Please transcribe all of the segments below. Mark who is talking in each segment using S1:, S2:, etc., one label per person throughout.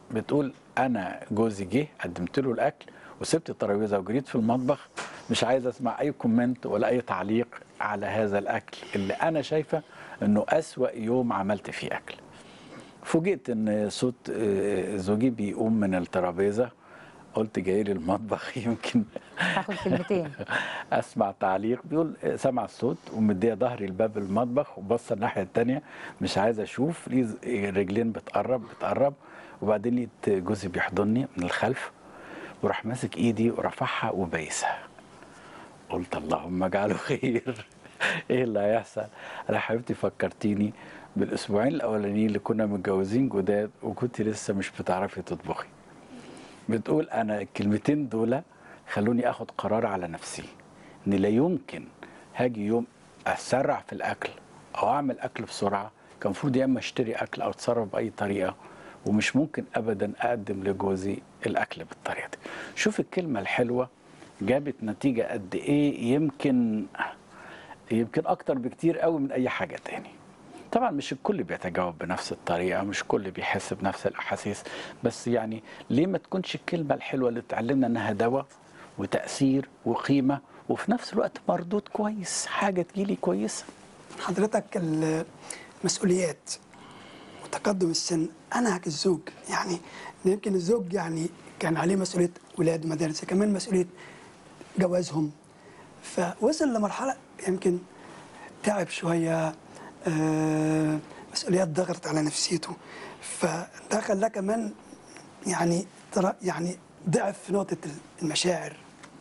S1: بتقول انا جوزي جه قدمت له الاكل وسبت الترابيزه وجريت في المطبخ مش عايز اسمع اي كومنت ولا اي تعليق على هذا الاكل اللي انا شايفه انه اسوا يوم عملت فيه اكل فوجئت ان صوت آه، زوجي بيقوم من الترابيزه قلت جاي لي المطبخ يمكن
S2: هاخد كلمتين
S1: اسمع تعليق بيقول سمع الصوت ومديه ظهري لباب المطبخ وبص الناحيه التانية مش عايز اشوف ليه رجلين بتقرب بتقرب وبعدين لقيت جوزي بيحضني من الخلف وراح ماسك ايدي ورفعها وبايسها قلت اللهم اجعله خير ايه اللي هيحصل انا حبيبتي فكرتيني بالاسبوعين الاولانيين اللي كنا متجوزين جداد وكنت لسه مش بتعرفي تطبخي بتقول انا الكلمتين دول خلوني اخد قرار على نفسي ان لا يمكن هاجي يوم اسرع في الاكل او اعمل اكل بسرعه كان المفروض يا اما اشتري اكل او اتصرف باي طريقه ومش ممكن ابدا اقدم لجوزي الاكل بالطريقه دي شوف الكلمه الحلوه جابت نتيجه قد ايه يمكن يمكن اكتر بكتير قوي من اي حاجه تاني طبعا مش الكل بيتجاوب بنفس الطريقه مش الكل بيحس بنفس الاحاسيس بس يعني ليه ما تكونش الكلمه الحلوه اللي اتعلمنا انها دواء وتاثير وقيمه وفي نفس الوقت مردود كويس حاجه تجيلي كويسه
S3: حضرتك المسؤوليات وتقدم السن انهك الزوج يعني يمكن الزوج يعني كان عليه مسؤوليه ولاد مدارس كمان مسؤوليه جوازهم فوصل لمرحله يمكن تعب شويه آه، مسؤوليات ضغطت على نفسيته فده خلاه كمان يعني ترى يعني ضعف في نقطه المشاعر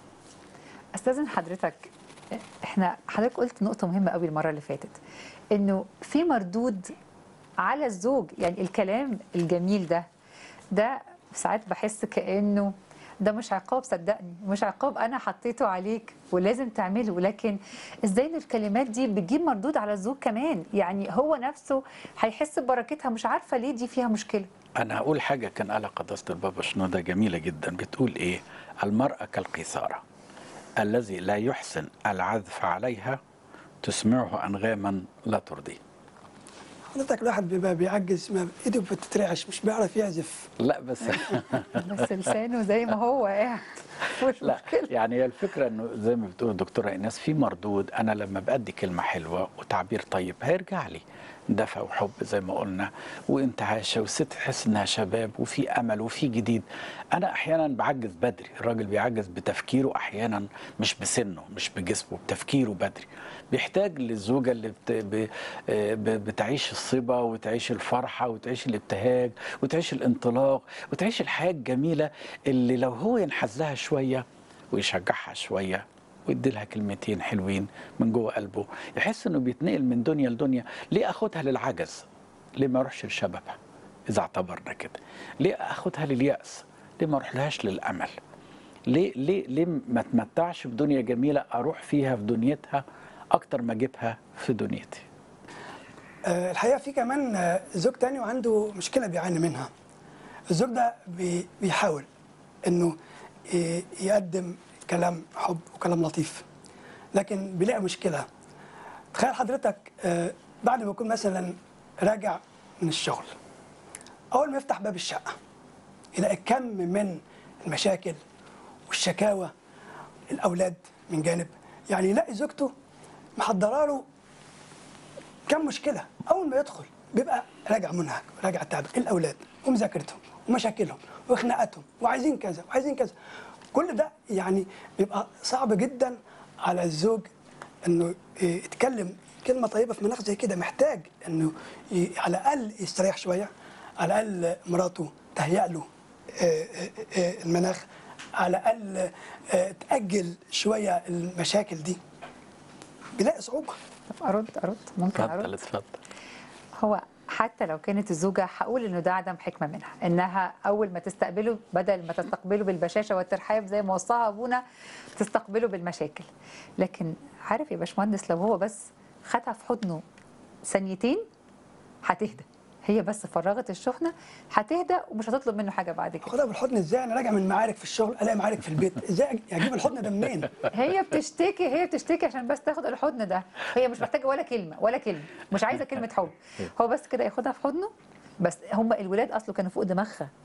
S2: استاذن حضرتك احنا حضرتك قلت نقطه مهمه قوي المره اللي فاتت انه في مردود على الزوج يعني الكلام الجميل ده ده ساعات بحس كانه ده مش عقاب صدقني مش عقاب انا حطيته عليك ولازم تعمله لكن ازاي ان الكلمات دي بتجيب مردود على الزوج كمان يعني هو نفسه هيحس ببركتها مش عارفه ليه دي فيها مشكله
S1: انا هقول حاجه كان قالها قداسه البابا شنودة جميله جدا بتقول ايه المراه كالقيثاره الذي لا يحسن العزف عليها تسمعه انغاما لا ترضيه
S3: حضرتك الواحد بيبقى بيعجز ما ايده بتترعش مش بيعرف يعزف
S1: لا بس
S2: بس لسانه زي ما هو قاعد مش
S1: لا
S2: مشكله
S1: يعني هي الفكره انه زي ما بتقول الدكتوره ايناس في مردود انا لما بادي كلمه حلوه وتعبير طيب هيرجع لي دفى وحب زي ما قلنا وانتعاشه والست تحس انها شباب وفي امل وفي جديد انا احيانا بعجز بدري الراجل بيعجز بتفكيره احيانا مش بسنه مش بجسمه بتفكيره بدري بيحتاج للزوجه اللي بت... ب... ب... بتعيش الصبا وتعيش الفرحه وتعيش الابتهاج وتعيش الانطلاق وتعيش الحياه الجميله اللي لو هو ينحز لها شويه ويشجعها شويه ويدي لها كلمتين حلوين من جوه قلبه يحس انه بيتنقل من دنيا لدنيا ليه اخدها للعجز ليه ما اروحش لشبابها اذا اعتبرنا كده ليه اخدها للياس ليه ما اروحلهاش للامل ليه ليه ليه ما اتمتعش بدنيا جميله اروح فيها في دنيتها اكتر ما اجيبها في دنيتي
S3: آه، الحقيقه في كمان آه، زوج تاني وعنده مشكله بيعاني منها الزوج ده بي- بيحاول انه ي- يقدم كلام حب وكلام لطيف لكن بيلاقي مشكله تخيل حضرتك آه، بعد ما يكون مثلا راجع من الشغل اول ما يفتح باب الشقه يلاقي كم من المشاكل والشكاوى الاولاد من جانب يعني يلاقي زوجته محضره له كم مشكله اول ما يدخل بيبقى راجع منهك راجع تعب الاولاد ومذاكرتهم ومشاكلهم وخناقاتهم وعايزين كذا وعايزين كذا كل ده يعني بيبقى صعب جدا على الزوج انه يتكلم كلمه طيبه في مناخ زي كده محتاج انه ي- على الاقل يستريح شويه على الاقل مراته تهيأ له آه، آه، آه، المناخ على الاقل آه، تاجل شويه المشاكل دي بيلاقي صعوبه
S2: طب ارد ارد ممكن
S1: اتفضل
S2: ارد
S1: اتفضل
S2: هو حتى لو كانت الزوجة هقول إنه ده عدم حكمة منها إنها أول ما تستقبله بدل ما تستقبله بالبشاشة والترحاب زي ما وصاها أبونا تستقبله بالمشاكل لكن عارف يا باشمهندس لو هو بس خدها في حضنه ثانيتين هتهدى هي بس فرغت الشحنة هتهدى ومش هتطلب منه حاجة بعد كده
S3: خدها بالحضن ازاي انا راجع من معارك في الشغل الاقي معارك في البيت ازاي اجيب الحضن ده منين
S2: هي بتشتكي هي بتشتكي عشان بس تاخد الحضن ده هي مش محتاجه ولا كلمه ولا كلمه مش عايزه كلمه حب هو بس كده ياخدها في حضنه بس هم الولاد اصله كانوا فوق دماغها